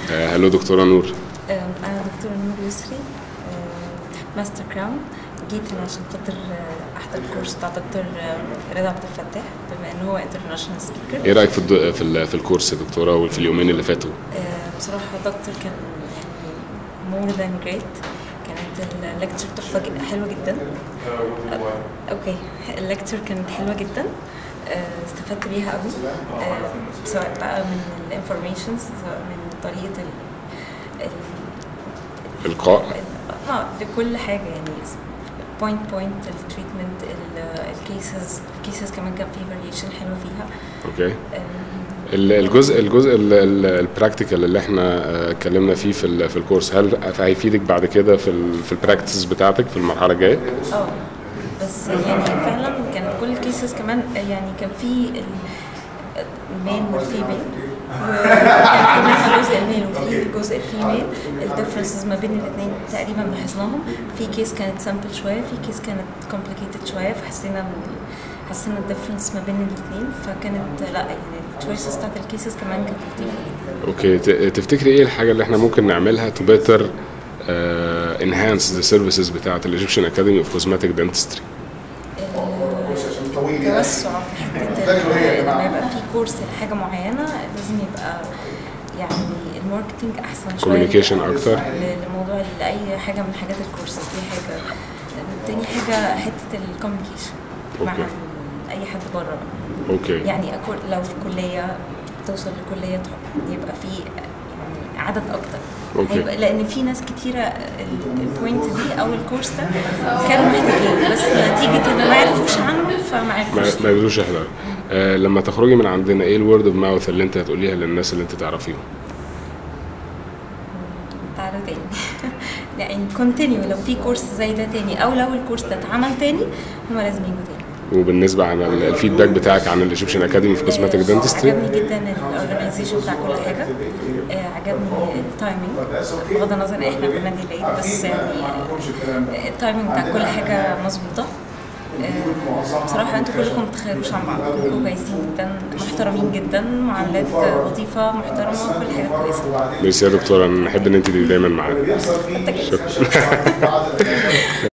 آه، هلو دكتوره نور أنا دكتورة نور يسري آه، ماستر كراون جيت هنا عشان خاطر آه، أحضر الكورس بتاع دكتور آه، رضا عبد الفتاح بما إن هو انترناشونال سبيكر ايه رايك في الد... في, ال... في الكورس يا دكتوره وفي اليومين اللي فاتوا بصراحة دكتور كان يعني مور ذان جريت كانت الليكتشر تحفة جدا حلوة جدا آه، اوكي الليكتشر كانت حلوة جدا آه، استفدت بيها قوي آه، سواء بقى من الانفورميشنز سواء من طريقة ال ال- القاء اه لكل حاجه يعني بوينت بوينت التريتمنت الكيسز الكيسز كمان كان في فاريشن حلو فيها اوكي آم، ال- الجزء الجزء ال- ال- البراكتيكال اللي احنا آه، اتكلمنا فيه في ال... في الكورس هل هيفيدك بعد كده في ال... في البراكتس بتاعتك في المرحله الجايه اه بس يعني فعلا كانت كل الكيسز كمان يعني كان في ال- الميل والفيميل وكان في منها جزء الميل وفي جزء الفيميل الديفرنسز ما بين الاثنين تقريبا لاحظناهم في كيس كانت سامبل شويه في كيس كانت كومبليكيتد شويه فحسينا حسينا الديفرنس ما بين الاثنين فكانت لا يعني التشويسز بتاعت الكيسز كمان كانت لطيفه جدا اوكي ت- تفتكري ايه الحاجه اللي احنا ممكن نعملها تو بيتر انهانس ذا سيرفيسز بتاعت الايجيبشن اكاديمي اوف كوزماتيك دنتستري التوسع في حته ال- لما يبقى في كورس لحاجه معينه لازم يبقى يعني الماركتينج احسن شويه Communication أكتر. ل- لموضوع لاي حاجه من حاجات الكورسز دي حاجه تاني حاجه حته الكوميونيكيشن مع أوكي. اي حد بره اوكي يعني أكو- لو في كليه توصل لكليه تح- يبقى في يعني عدد اكتر أوكي. هيبقى لان في ناس كتيره ال- البوينت دي او الكورس ده كانوا محتاجين بس نتيجه ان ما عرفوش عنه فما ما عرفوش ما يقدروش يحضروا آه لما تخرجي من عندنا ايه الورد اوف ماوث اللي انت هتقوليها للناس اللي انت تعرفيهم تعالوا تاني يعني كونتينيو لو في كورس زي ده تاني او لو الكورس ده اتعمل تاني هما لازم يجوا تاني وبالنسبه عن ال- الفيدباك بتاعك عن الايجيبشن اكاديمي في كوزماتيك دنتستري عجبني جدا الاورجنايزيشن بتاع كل حاجه آه، عجبني التايمينج بغض النظر ان احنا كنا ديليد بس يعني آه، التايمينج بتاع كل حاجه مظبوطه آه، بصراحة انتوا كلكم متخيلوش عن بعض كلكم كويسين جدا محترمين جدا معاملات لطيفة محترمة كل حاجة كويسة ميرسي يا دكتوره انا احب ان انت تبقي دايما معانا حتى كده